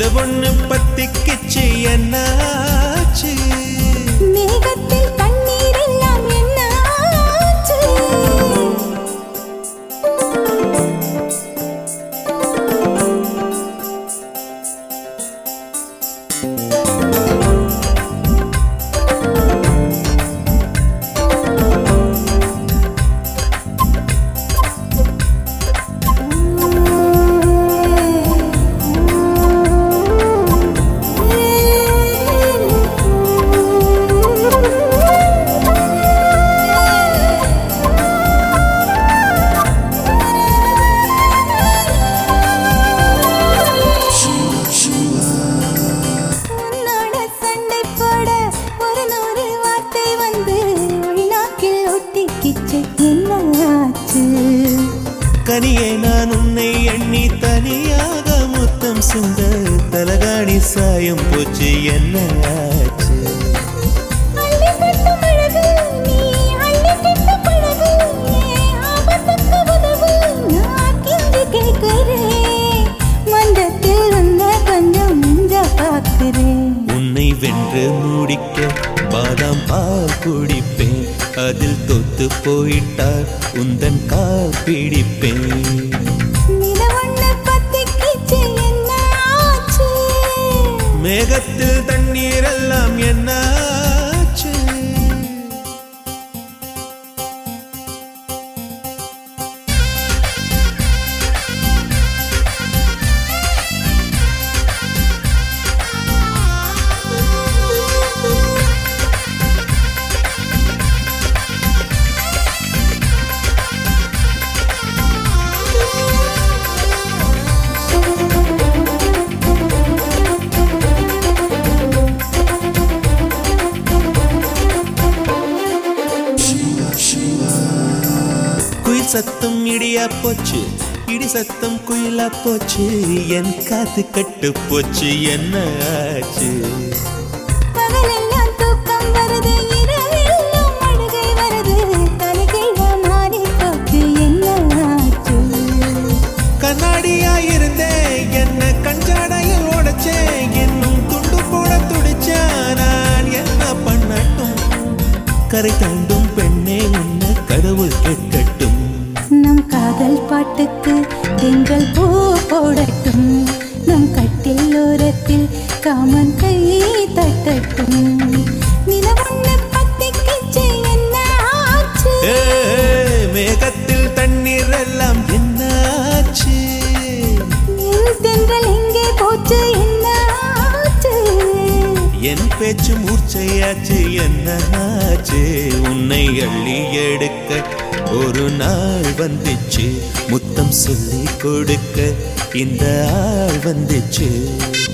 நிலவொன்னு பத்திக்கிச்சு என்னாச்சு மேகத்தில் தண்ணீர் எல்லாம் என்ன ஆச்சு உன்னோட சண்டை போட ஒரு நூறு வார்த்தை வந்து உள்நாக்கில் ஒட்டிக்கிச்சு என்ன ஆச்சு கனியே நான் உன்னை எண்ணி தனியாக முத்தம் சிந்த தலகாணி சாயம் போச்சு என்ன ஆச்சு அள்ளி கட்டும் அழகு நீ அள்ளி கட்ட பழகு ஏன் ஆபத்துக்கு உதவு நான் கெஞ்சி கேட்கிறேன் மந்தத்தில் உன்னை கொஞ்சம் மிஞ்ச பார்க்கிறேன் உன்னை வென்று முடிக்க பாதாம் பால் குடிப்பேன் அதில் தொத்து போயிட்டார் உந்தன் கால் பிடிப்பேன் நிலவொன்னு பத்திக்கிச்சு என்ன ஆச்சு மேகத்தில் தண்ணீர் எல்லாம் என்னாச்சு குயில் சத்தம் இடியா போச்சு இடி சத்தம் குயிலா போச்சு என் காத்து கட்டு போச்சு என்ன ஆச்சு பகலெல்லாம் தூக்கம் வருது இரவெல்லாம் அழுகை வருது தலைகீழ மாறி போச்சு என்ன ஆச்சு கண்ணாடியா இருந்தேன் என்ன கஞ்சாடையில் உடைச்சேன் இன்னும் துண்டு போட துடிச்சா நான் என்ன பண்ணட்டும் கரை தாண்டும் பெண்ணே உன்னை கடவுள் கேட்கட்டும் நம் காதல் பாட்டுக்கு தென்றல் பூ போடட்டும் நம் கட்டில் ஓரத்தில் காமன் கை தட்டட்டும் நிலவொன்னு பத்திக்கிச்சு என்ன ஆச்சு ஏ, மேகத்தில் தண்ணீர் எல்லாம் என்னாச்சு என் தென்றல் எங்கே போச்சு என்ன ஆச்சு என் பேச்சு மூர்ச்சையாச்சு என்ன ஆச்சு உன்னை அள்ளி எடுக்க ஒரு நாள் வந்துச்சு முத்தம் சொல்லி கொடுக்க இந்த ஆள் வந்துச்சு